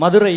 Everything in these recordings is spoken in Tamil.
மதுரை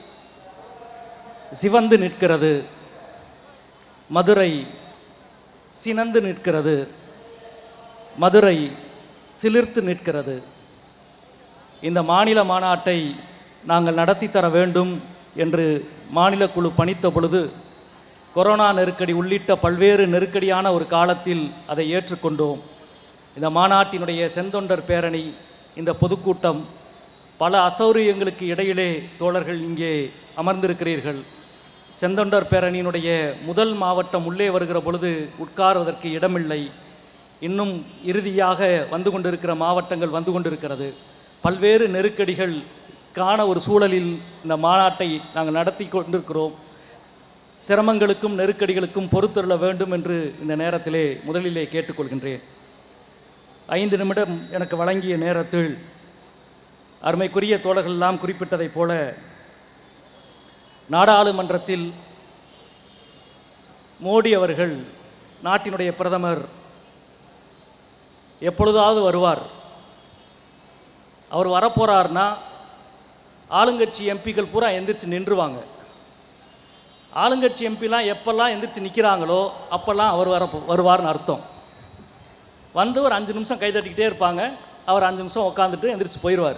சிவந்து நிற்கிறது மதுரை சினந்து நிற்கிறது மதுரை சிலிர்த்து நிற்கிறது இந்த மாநில மாநாட்டை நாங்கள் நடத்தி தர வேண்டும் என்று மாநில குழு பணித்த பொழுது கொரோனா நெருக்கடி உள்ளிட்ட பல்வேறு நெருக்கடியான ஒரு காலத்தில் அதை ஏற்றுக்கொண்டோம் இந்த மாநாட்டினுடைய செந்தொண்டர் பேரணி இந்த பொதுக்கூட்டம் பல அசௌரியங்களுக்கு இடையிலே தோழர்கள் இங்கே அமர்ந்திருக்கிறீர்கள் செந்தொண்டர் பேரணியினுடைய முதல் மாவட்டம் உள்ளே வருகிற பொழுது உட்காருவதற்கு இடமில்லை இன்னும் இறுதியாக வந்து கொண்டிருக்கிற மாவட்டங்கள் வந்து கொண்டிருக்கிறது பல்வேறு நெருக்கடிகள் காண ஒரு சூழலில் இந்த மாநாட்டை நாங்கள் நடத்தி கொண்டிருக்கிறோம் சிரமங்களுக்கும் நெருக்கடிகளுக்கும் பொறுத்தருள வேண்டும் என்று இந்த நேரத்திலே முதலிலே கேட்டுக்கொள்கின்றேன் ஐந்து நிமிடம் எனக்கு வழங்கிய நேரத்தில் அருமைக்குரிய தோழர்கள் எல்லாம் குறிப்பிட்டதைப் போல நாடாளுமன்றத்தில் மோடி அவர்கள் நாட்டினுடைய பிரதமர் எப்பொழுதாவது வருவார் அவர் வரப்போறார்னா ஆளுங்கட்சி எம்பிக்கள் பூரா எந்திரிச்சு நின்றுவாங்க ஆளுங்கட்சி எம்பிலாம் எப்பெல்லாம் எந்திரிச்சு நிற்கிறாங்களோ அப்போல்லாம் அவர் வர வருவார்னு அர்த்தம் வந்து ஒரு அஞ்சு நிமிஷம் கை தட்டிக்கிட்டே இருப்பாங்க அவர் அஞ்சு நிமிஷம் உட்காந்துட்டு எந்திரிச்சு போயிடுவார்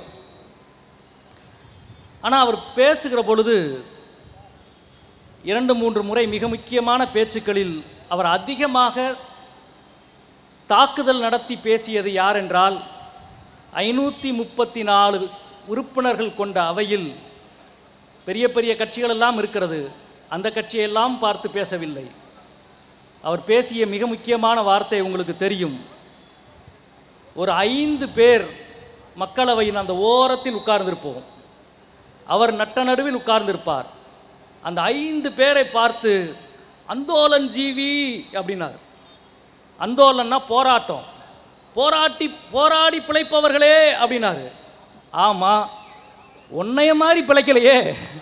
ஆனால் அவர் பேசுகிற பொழுது இரண்டு மூன்று முறை மிக முக்கியமான பேச்சுக்களில் அவர் அதிகமாக தாக்குதல் நடத்தி பேசியது யார் என்றால் ஐநூற்றி முப்பத்தி நாலு உறுப்பினர்கள் கொண்ட அவையில் பெரிய பெரிய கட்சிகள் எல்லாம் இருக்கிறது அந்த கட்சியெல்லாம் பார்த்து பேசவில்லை அவர் பேசிய மிக முக்கியமான வார்த்தை உங்களுக்கு தெரியும் ஒரு ஐந்து பேர் மக்களவையின் அந்த ஓரத்தில் உட்கார்ந்திருப்போம் அவர் நட்ட நடுவில் உட்கார்ந்திருப்பார் அந்த ஐந்து பேரை பார்த்து அந்தோலன் ஜீவி அப்படின்னார் அந்தோலன்னா போராட்டம் போராட்டி போராடி பிழைப்பவர்களே அப்படின்னாரு ஆமாம் உன்னைய மாதிரி பிழைக்கலையே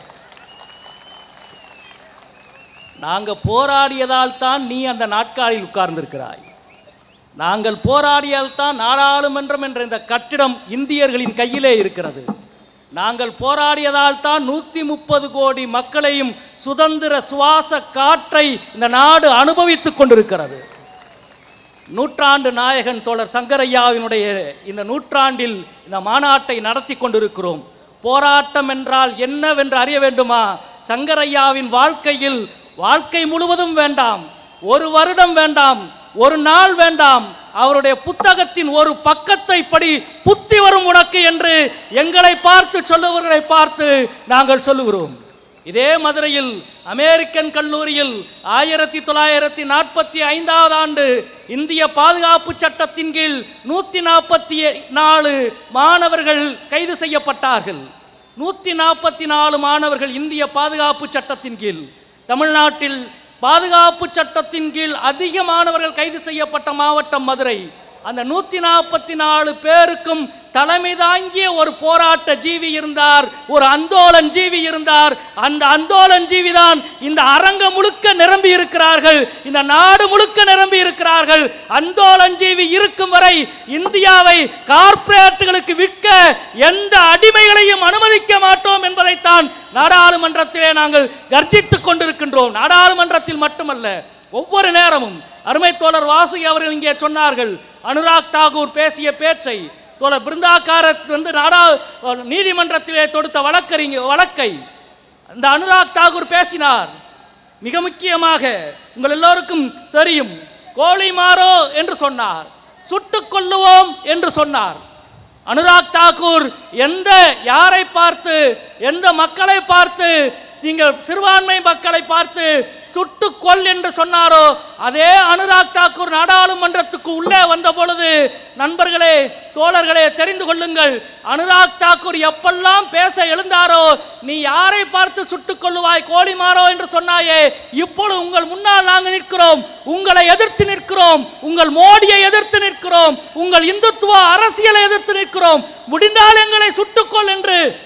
நாங்கள் போராடியதால் தான் நீ அந்த நாட்காலில் உட்கார்ந்திருக்கிறாய் நாங்கள் போராடியால் தான் நாடாளுமன்றம் என்ற இந்த கட்டிடம் இந்தியர்களின் கையிலே இருக்கிறது நாங்கள் போராடியதால் தான் நூற்றி முப்பது கோடி மக்களையும் சுதந்திர சுவாச காற்றை இந்த நாடு அனுபவித்துக் கொண்டிருக்கிறது நூற்றாண்டு நாயகன் தோழர் சங்கரையாவினுடைய இந்த நூற்றாண்டில் இந்த மாநாட்டை நடத்தி கொண்டிருக்கிறோம் போராட்டம் என்றால் என்னவென்று அறிய வேண்டுமா சங்கரையாவின் வாழ்க்கையில் வாழ்க்கை முழுவதும் வேண்டாம் ஒரு வருடம் வேண்டாம் ஒரு நாள் வேண்டாம் அவருடைய புத்தகத்தின் ஒரு பக்கத்தை படி புத்தி வரும் உனக்கு என்று எங்களை பார்த்து சொல்லுவர்களை பார்த்து நாங்கள் சொல்லுகிறோம் இதே மதுரையில் அமெரிக்கன் கல்லூரியில் ஆயிரத்தி தொள்ளாயிரத்தி நாற்பத்தி ஐந்தாவது ஆண்டு இந்திய பாதுகாப்பு சட்டத்தின் கீழ் நூற்றி நாற்பத்தி நாலு மாணவர்கள் கைது செய்யப்பட்டார்கள் நூற்றி நாற்பத்தி நாலு மாணவர்கள் இந்திய பாதுகாப்பு சட்டத்தின் கீழ் தமிழ்நாட்டில் பாதுகாப்பு சட்டத்தின் கீழ் அதிக மாணவர்கள் கைது செய்யப்பட்ட மாவட்டம் மதுரை அந்த நூற்றி நாற்பத்தி நாலு பேருக்கும் தலைமை தாங்கிய ஒரு போராட்ட ஜீவி இருந்தார் ஒரு அந்தோலன் ஜீவி இருந்தார் அந்த அந்தோலன் ஜீவி தான் இந்த அரங்கம் முழுக்க நிரம்பி இருக்கிறார்கள் இந்த நாடு முழுக்க நிரம்பி இருக்கிறார்கள் அந்தோலன் ஜீவி இருக்கும் வரை இந்தியாவை கார்ப்பரேட்டுகளுக்கு விற்க எந்த அடிமைகளையும் அனுமதிக்க மாட்டோம் என்பதைத்தான் நாடாளுமன்றத்திலே நாங்கள் கர்ஜித்துக் கொண்டிருக்கின்றோம் நாடாளுமன்றத்தில் மட்டுமல்ல ஒவ்வொரு நேரமும் அருமை தோழர் வாசுகி அவர்கள் இங்கே சொன்னார்கள் அனுராக் தாகூர் பேசிய பேச்சை தோழர் பிருந்தாகாரத் வந்து நாடா நீதிமன்றத்திலே தொடுத்த வழக்கறிஞ வழக்கை இந்த அனுராக் தாகூர் பேசினார் மிக முக்கியமாக உங்கள் எல்லோருக்கும் தெரியும் கோழி மாறோ என்று சொன்னார் சுட்டுக் கொல்லுவோம் என்று சொன்னார் அனுராக் தாக்கூர் எந்த யாரை பார்த்து எந்த மக்களை பார்த்து நீங்கள் சிறுபான்மை மக்களை பார்த்து சுட்டுக் கொல் என்று சொன்னாரோ அதே அனுராக் தாக்கூர் நாடாளுமன்றத்துக்கு உள்ளே வந்த பொழுது நண்பர்களே தோழர்களே தெரிந்து கொள்ளுங்கள் அனுராக் தாக்கூர் எப்பெல்லாம் பேச எழுந்தாரோ நீ யாரை பார்த்து சுட்டுக் கொள்ளுவாய் கோழிமாரோ என்று சொன்னாயே இப்பொழுது உங்கள் முன்னால் நாங்கள் நிற்கிறோம் உங்களை எதிர்த்து நிற்கிறோம் உங்கள் மோடியை எதிர்த்து நிற்கிறோம் உங்கள் இந்துத்துவ அரசியலை எதிர்த்து நிற்கிறோம் முடிந்தால் எங்களை சுட்டுக்கொள் என்று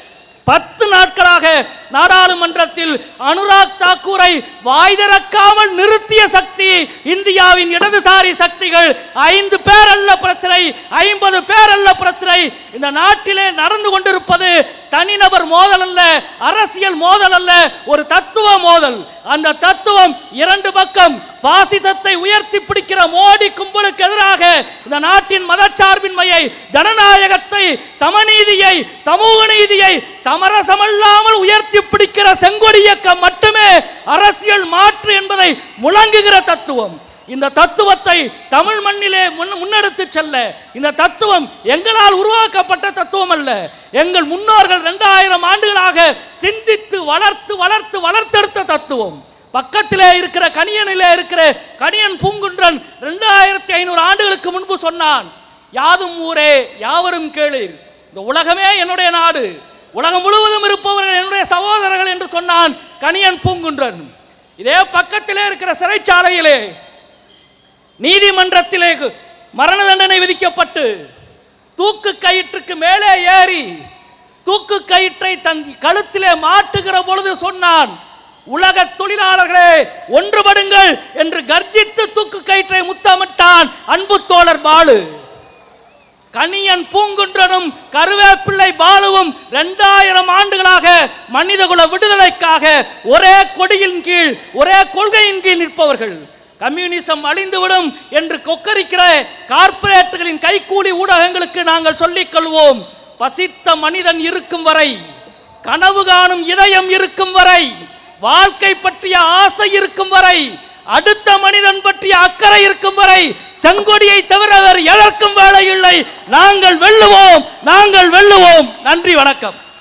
பத்து நாட்களாக நாடாளுமன்றத்தில் அனுராக் தாக்கூரை வாய் திறக்காமல் நிறுத்திய சக்தி இந்தியாவின் இடதுசாரி சக்திகள் ஐந்து பேர் அல்ல பிரச்சனை ஐம்பது பேர் அல்ல பிரச்சனை இந்த நாட்டிலே நடந்து கொண்டிருப்பது தனிநபர் மோதல் அல்ல அரசியல் மோதல் அல்ல ஒரு தத்துவ மோதல் அந்த தத்துவம் இரண்டு பக்கம் பாசிசத்தை உயர்த்தி பிடிக்கிற மோடி கும்பலுக்கு எதிராக இந்த நாட்டின் மதச்சார்பின்மையை ஜனநாயகத்தை சமநீதியை சமூக நீதியை சமரசமல்லாமல் உயர்த்தி பிடிக்கிற செங்கொடி இயக்கம் மட்டுமே அரசியல் மாற்று என்பதை முழங்குகிற தத்துவம் இந்த தத்துவத்தை தமிழ் மண்ணிலே முன் முன்னெடுத்து செல்ல இந்த தத்துவம் எங்களால் உருவாக்கப்பட்ட தத்துவம் அல்ல எங்கள் முன்னோர்கள் இரண்டாயிரம் ஆண்டுகளாக சிந்தித்து வளர்த்து வளர்த்து வளர்த்தெடுத்த தத்துவம் பக்கத்திலே இருக்கிற கணியனிலே இருக்கிற கணியன் பூங்குன்றன் ரெண்டாயிரத்தி ஐநூறு ஆண்டுகளுக்கு முன்பு சொன்னான் யாதும் ஊரே யாவரும் கேளீர் இந்த உலகமே என்னுடைய நாடு உலகம் முழுவதும் இருப்பவர்கள் என்னுடைய சகோதரர்கள் என்று சொன்னான் கணியன் பூங்குன்றன் இதே பக்கத்திலே இருக்கிற சிறைச்சாலையிலே நீதிமன்றத்திலே மரண தண்டனை விதிக்கப்பட்டு தூக்கு கயிற்றுக்கு மேலே ஏறி தூக்கு கயிற்றை தன் கழுத்திலே மாட்டுகிற பொழுது சொன்னான் உலக தொழிலாளர்களே ஒன்றுபடுங்கள் என்று கர்ஜித்து தூக்கு கயிற்றை முத்தமிட்டான் அன்பு தோழர் பாலு கணியன் பூங்குன்றனும் கருவேப்பிள்ளை பாலுவும் இரண்டாயிரம் ஆண்டுகளாக மனிதகுல விடுதலைக்காக ஒரே கொடியின் கீழ் ஒரே கொள்கையின் கீழ் நிற்பவர்கள் கம்யூனிசம் அழிந்துவிடும் என்று கொக்கரிக்கிற கார்ப்பரேட்டுகளின் கைக்கூலி ஊடகங்களுக்கு நாங்கள் சொல்லிக் கொள்வோம் பசித்த மனிதன் இருக்கும் வரை கனவு காணும் இதயம் இருக்கும் வரை வாழ்க்கை பற்றிய ஆசை இருக்கும் வரை அடுத்த மனிதன் பற்றிய அக்கறை இருக்கும் வரை செங்கொடியை தவிர வேறு எதற்கும் வேலை இல்லை நாங்கள் வெல்லுவோம் நாங்கள் வெல்லுவோம் நன்றி வணக்கம்